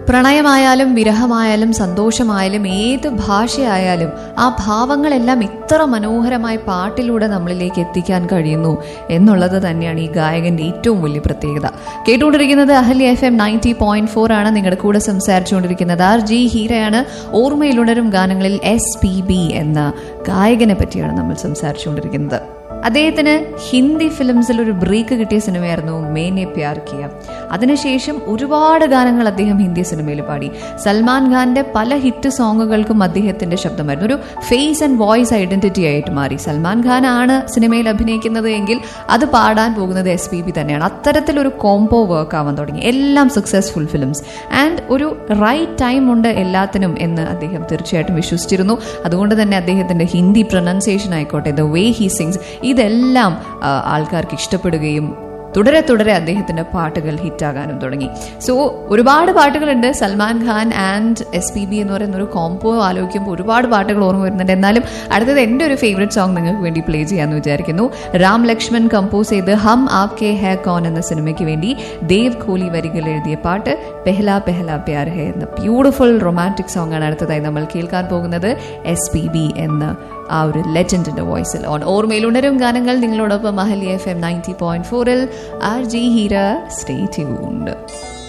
പ്രണയമായാലും വിരഹമായാലും സന്തോഷമായാലും ഏത് ഭാഷയായാലും ആ ഭാവങ്ങളെല്ലാം ഇത്ര മനോഹരമായ പാട്ടിലൂടെ നമ്മളിലേക്ക് എത്തിക്കാൻ കഴിയുന്നു എന്നുള്ളത് തന്നെയാണ് ഈ ഗായകന്റെ ഏറ്റവും വലിയ പ്രത്യേകത കേട്ടുകൊണ്ടിരിക്കുന്നത് Ahalya F M ninety point four ആണ് നിങ്ങളുടെ കൂടെ സംസാരിച്ചുകൊണ്ടിരിക്കുന്നത് ആർ ജി ഹീരയാണ് ഓർമ്മയിലുണരും ഗാനങ്ങളിൽ എസ് പി ബി എന്ന ഗായകനെ പറ്റിയാണ് നമ്മൾ സംസാരിച്ചുകൊണ്ടിരിക്കുന്നത് അദ്ദേഹത്തിന് ഹിന്ദി ഫിലിംസിൽ ഒരു ബ്രേക്ക് കിട്ടിയ സിനിമയായിരുന്നു മേനെ പ്യാർ കിയ അതിനുശേഷം ഒരുപാട് ഗാനങ്ങൾ അദ്ദേഹം ഹിന്ദി സിനിമയിൽ പാടി സൽമാൻ ഖാന്റെ പല ഹിറ്റ് സോങ്ങുകൾക്കും അദ്ദേഹത്തിന്റെ ശബ്ദമായിരുന്നു ഒരു ഫേസ് ആൻഡ് വോയിസ് ഐഡന്റിറ്റി ആയിട്ട് മാറി സൽമാൻ ഖാൻ ആണ് സിനിമയിൽ അഭിനയിക്കുന്നത് എങ്കിൽ അത് പാടാൻ പോകുന്നത് എസ് പി ബി തന്നെയാണ് അത്തരത്തിലൊരു കോംബോ വർക്ക് ആവാൻ തുടങ്ങി എല്ലാം സക്സസ്ഫുൾ ഫിലിംസ് ആൻഡ് ഒരു റൈറ്റ് ടൈം ഉണ്ട് എല്ലാത്തിനും എന്ന് അദ്ദേഹം തീർച്ചയായിട്ടും വിശ്വസിച്ചിരുന്നു അതുകൊണ്ട് തന്നെ അദ്ദേഹത്തിന്റെ ഹിന്ദി പ്രൊനൗൺസിയേഷൻ ആയിക്കോട്ടെ ദ വേ ഹി സിങ്സ് ഇതെല്ലാം ആ, ആൾക്കാർക്ക് ഇഷ്ടപ്പെടുകയും തുടരെ തുടരെ അദ്ദേഹത്തിന്റെ പാട്ടുകൾ ഹിറ്റാകാനും തുടങ്ങി സോ ഒരുപാട് പാട്ടുകളുണ്ട് Salman Khan and S P B എന്ന് പറയുന്ന ഒരു കോംബോ ആലോചിക്കുമ്പോൾ ഒരുപാട് പാട്ടുകൾ ഓർമ്മ വരുന്നുണ്ട് എന്നാലും അടുത്തത് എൻ്റെ ഒരു ഫേവറേറ്റ് സോങ് നിങ്ങൾക്ക് വേണ്ടി പ്ലേ ചെയ്യാമെന്ന് വിചാരിക്കുന്നു രാം ലക്ഷ്മൺ കമ്പോസ് ചെയ്ത് ഹം ആപ് കെ ഹേ കോൻ എന്ന സിനിമയ്ക്ക് വേണ്ടി ദേവ് കോഹ്ലി വരികൾ എഴുതിയ പാട്ട് പെഹല പെഹല പ്യാർ ഹെ എന്ന ബ്യൂട്ടിഫുൾ റൊമാൻറ്റിക് സോങ് ആണ് അടുത്തതായി നമ്മൾ കേൾക്കാൻ പോകുന്നത് എസ് പി ബി എന്ന ആ ഒരു ലെജൻഡിന്റെ വോയിസിൽ ഓൺ ഓർമ്മയിൽ ഉണരും ഗാനങ്ങൾ നിങ്ങളോടൊപ്പം Ahalya F M ninety point ഫോറിൽ R J Heera stay tuned